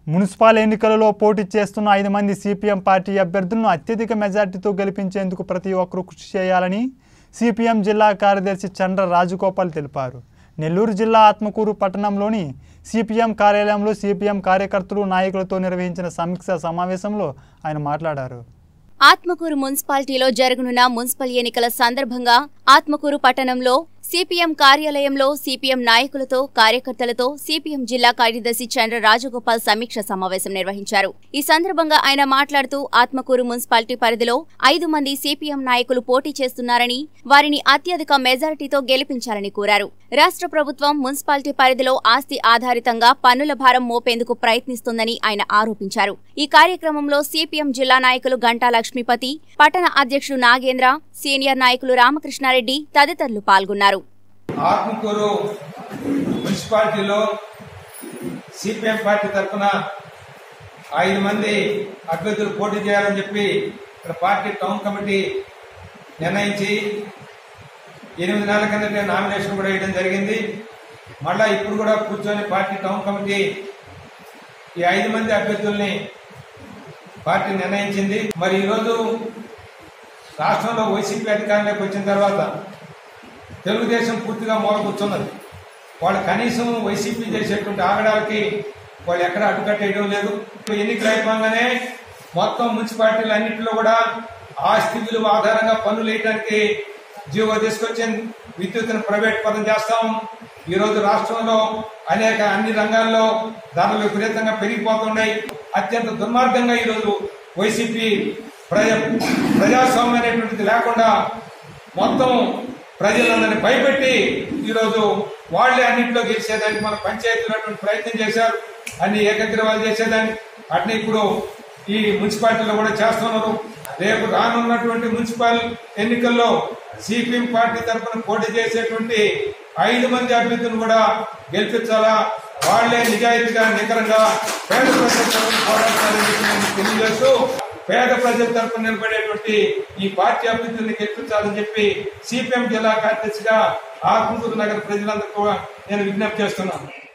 municipal ఎన్నికలలో పోటీ చేస్తున్న ఐదు మంది సిపిఎం పార్టీ అభ్యర్థులను అత్యధిక మెజార్టీతో గెలిపించేందుకు ప్రతి ఒక్కరూ కృషి చేయాలని సిపిఎం జిల్లా కార్యదర్శి చంద్ర రాజగోపాల్ తెలిపారు నెల్లూరు జిల్లా ఆత్మకూరు పట్టణంలోని సిపిఎం కార్యాలయంలో సిపిఎం కార్యకర్తలు నాయకులతో నిర్వహించిన సమీక్షా సమావేశంలో ఆయన మాట్లాడారు ఆత్మకూరు మున్సిపాలిటీలో జరగనున్న మున్సిపల్ ఎన్నికల సందర్భంగా ఆత్మకూరు పట్టణంలో సిపిఎం కార్యాలయంలో సిపిఎం నాయకులతో కార్యకర్తలతో సిపిఎం జిల్లా కార్యదర్శి చంద్ర రాజగోపాల్ సమీక్ష సమావేశం నిర్వహించారు ఈ సందర్భంగా ఆయన మాట్లాడుతూ ఆత్మకూరు మున్సిపాలిటీ పరిధిలో ఐదు మంది సిపిఎం నాయకులు పోటీ చేస్తున్నారని వారిని అత్యధిక మెజారిటీతో గెలిపించాలని కోరారు రాష్ట్ర ప్రభుత్వం మున్సిపాలిటీ పరిధిలో ఆస్తి ఆధారితంగా పన్నుల భారం మోపేందుకు ప్రయత్నిస్తోందని ఆయన ఆరోపించారు ఈ కార్యక్రమంలో సిపిఎం జిల్లా నాయకులు గంటా లక్ష్మీపతి పట్టణ అధ్యక్షుడు నాగేంద్ర సీనియర్ నాయకులు రామకృష్ణారెడ్డి తదితరులు పాల్గొన్నారు ఆత్మకూరు మున్సిపాలిటీలో సిపిఎం పార్టీ తరఫున ఐదు మంది అభ్యర్థులు పోటీ చేయాలని చెప్పి ఇక్కడ పార్టీ టౌన్ కమిటీ నిర్ణయించి ఎనిమిది నెలల కిందటే నామినేషన్ కూడా వేయడం జరిగింది మళ్ళా ఇప్పుడు కూడా కూర్చొని పార్టీ టౌన్ కమిటీ ఈ ఐదు మంది అభ్యర్థుల్ని పార్టీ నిర్ణయించింది మరి ఈరోజు రాష్ట్రంలో వైసీపీ అధికారంలోకి వచ్చిన తర్వాత తెలుగుదేశం పూర్తిగా మూల కూర్చున్నది వాళ్ళు కనీసం వైసీపీ చేసేటువంటి ఆగడాలకి వాళ్ళు ఎక్కడ అడ్డుకట్టేయడం లేదు ఎన్నికలు అయిపోగానే మొత్తం మున్సిపాలిటీలు అన్నింటిలో కూడా ఆస్తి విలువ ఆధారంగా పన్నులు వేయడానికి జీవో తీసుకొచ్చింది విద్యుత్తును ప్రైవేట్ పరం చేస్తాం ఈ రోజు రాష్ట్రంలో అనేక అన్ని రంగాల్లో ధరలు విపరీతంగా పెరిగిపోతున్నాయి అత్యంత దుర్మార్గంగా ఈరోజు వైసీపీ ప్రజా ప్రజాస్వామ్యం అనేటువంటిది లేకుండా మొత్తం ప్రజలందరినీ భయపెట్టి ఈరోజు వాళ్లే అన్నింటిలో గెలిచేదానికి మన పంచాయతీలు ప్రయత్నం చేశారు అన్ని ఏకగ్రీవాలు చేసేదాన్ని అట్నే ఇప్పుడు ఈ మున్సిపాలిటీలో కూడా చేస్తున్నారు రేపు రానున్నటువంటి మున్సిపల్ ఎన్నికల్లో సిపిఎం పార్టీ తరఫున పోటీ చేసేటువంటి ఐదు మంది అభ్యర్థులను కూడా గెలిపించాలా వాళ్లే నిజాయితీగా నికరంగా పేద ప్రజల తరఫున పోరాడతారని చెప్పి నేను తెలియజేస్తూ పేద ప్రజల తరఫున నిలబడేటువంటి ఈ పార్టీ అభ్యర్థుల్ని గెలిపించాలని చెప్పి సిపిఎం జిల్లా కార్యదర్శిగా ఆత్మకూరు నగర ప్రజలందరూ కూడా నేను విజ్ఞప్తి చేస్తున్నాను